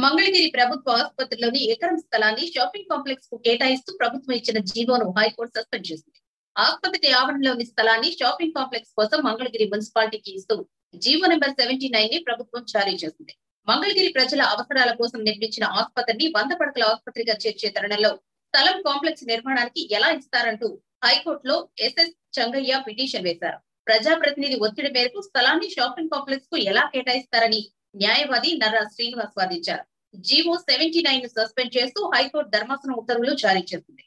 మంగళగిరి ప్రభుత్వ ఆసుపత్రిలోని ఎకరం స్థలాన్ని షాపింగ్ కాంప్లెక్స్ కు కేటాయిస్తూ ప్రభుత్వం ఇచ్చిన జీవోను హైకోర్టు సస్పెండ్ చేసింది ఆసుపత్రి ఆవరణలోని స్థలాన్ని షాపింగ్ కాంప్లెక్స్ కోసం మంగళగిరి మున్సిపాలిటీకి ఇస్తూ జీవో నెంబర్ సెవెంటీ నైన్ ని ప్రభుత్వం జారీ చేసింది మంగళగిరి ప్రజల అవసరాల కోసం నిర్మించిన ఆసుపత్రిని వంద పడకల ఆసుపత్రిగా చేర్చే తరుణంలో స్థలం కాంప్లెక్స్ నిర్మాణానికి ఎలా ఇస్తారంటూ హైకోర్టులో ఎస్ఎస్ చంగయ్య పిటిషన్ వేశారు ప్రజాప్రతినిధి ఒత్తిడి మేరకు స్థలాన్ని షాపింగ్ కాంప్లెక్స్ కు ఎలా కేటాయిస్తారని న్యాయవాది నర్రా శ్రీనివాస్ వాదించారు జీవో సెవెంటీ నైన్ ను సస్పెండ్ చేస్తూ హైకోర్టు ధర్మాసనం ఉత్తర్వులు జారీ చేసింది